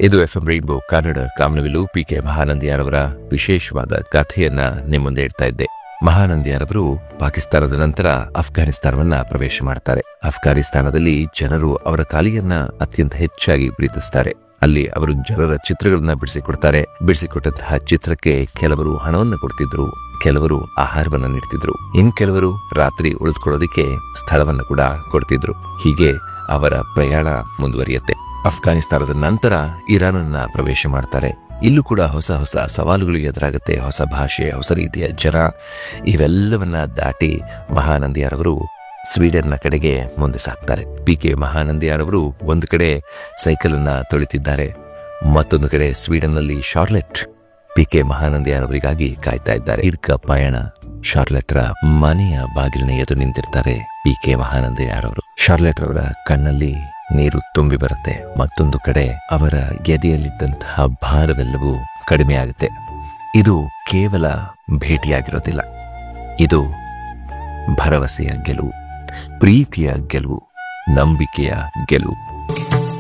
ಇದು F M rainbow Kannada ಕಾಮನವಿಲು P K ಮಹಾನಂದಿಯಾರವರ ವಿಶೇಷವಾದ ಕಥೆಯನ್ನ ನಿಮ್ಮ ಮುಂದೆ ಇಡ್ತಾ ಇದ್ದೆ ಮಹಾನಂದಿಯಾರವರು ಪಾಕಿಸ್ತಾನದ ನಂತರ ಅಫ್ಘಾನಿಸ್ತಾನವನ್ನ ಪ್ರವೇಶ ಮಾಡ್ತಾರೆ ಅಫ್ಘಾನಿಸ್ತಾನದಲ್ಲಿ ಜನರು ಅವರ ಕಾಲಿಯನ್ನ ಅತ್ಯಂತ ಹೆಚ್ಚಾಗಿ ಪ್ರೀತಿಸ್ತಾರೆ ಅಲ್ಲಿ ಅವರು ಜನರ ಚಿತ್ರಗಳನ್ನ ಬಿಡಿಸಿಕೊಡ್ತಾರೆ ಬಿಡಿಸಿಕೊಟ್ಟಂತಹ ಚಿತ್ರಕ್ಕೆ ಕೆಲವರು ಹಣವನ್ನು ಕೊಡ್ತಿದ್ರು ಕೆಲವರು ಆಹಾರವನ್ನ ನೀಡ್ತಿದ್ರು ಇನ್ ಕೆಲವರು ರಾತ್ರಿ ಉಳಿದುಕೊಳ್ಳೋದಕ್ಕೆ ಸ್ಥಳವನ್ನು ಕೂಡ ಕೊಡ್ತಿದ್ರು ಹೀಗೆ ಅವರ ಪ್ರಯಾಣ ಮುಂದುವರಿಯುತ್ತೆ ಅಫ್ಘಾನಿಸ್ತಾನದ ನಂತರ ಇರಾನನ್ನ ಪ್ರವೇಶ ಮಾಡ್ತಾರೆ ಇಲ್ಲೂ ಕೂಡ ಹೊಸ ಹೊಸ ಸವಾಲುಗಳು ಎದುರಾಗುತ್ತೆ ಹೊಸ ಭಾಷೆ ಹೊಸ ರೀತಿಯ ಜನ ಇವೆಲ್ಲವನ್ನ ದಾಟಿ ಮಹಾನಂದಿಯಾರವರು ಸ್ವೀಡನ್ನ ಕಡೆಗೆ ಮುಂದೆ ಸಾಕ್ತಾರೆ ಪಿ ಕೆ ಮಹಾನಂದಿಯಾರವರು ಒಂದು ಕಡೆ ಸೈಕಲ್ ಅನ್ನ ತೊಳಿತಿದ್ದಾರೆ ಮತ್ತೊಂದು ಕಡೆ ಸ್ವೀಡನ್ನಲ್ಲಿ ಶಾರ್ಲೆಟ್ ಪಿ ಕೆ ಮಹಾನಂದಿಯಾರವರಿಗಾಗಿ ಕಾಯ್ತಾ ಇದ್ದಾರೆ ದೀರ್ಘ ಪಯಣ ಶಾರ್ಲೆಟ್ರ ಮನೆಯ ಬಾಗಿಲಿನ ಎದುರು ನಿಂತಿರ್ತಾರೆ ಪಿ ಕೆ ಮಹಾನಂದಿಯಾರವರು ಶಾರ್ಲೆಟ್ ರವರ ಕಣ್ಣಲ್ಲಿ ನೀರು ತುಂಬಿ ಬರುತ್ತೆ ಮತ್ತೊಂದು ಕಡೆ ಅವರ ಎದೆಯಲ್ಲಿದ್ದಂತಹ ಭಾರವೆಲ್ಲವೂ ಕಡಿಮೆ ಆಗುತ್ತೆ ಇದು ಕೇವಲ ಭೇಟಿಯಾಗಿರೋದಿಲ್ಲ ಇದು ಭರವಸೆಯ ಗೆಲುವು ಪ್ರೀತಿಯ ಗೆಲುವು ನಂಬಿಕೆಯ ಗೆಲುವು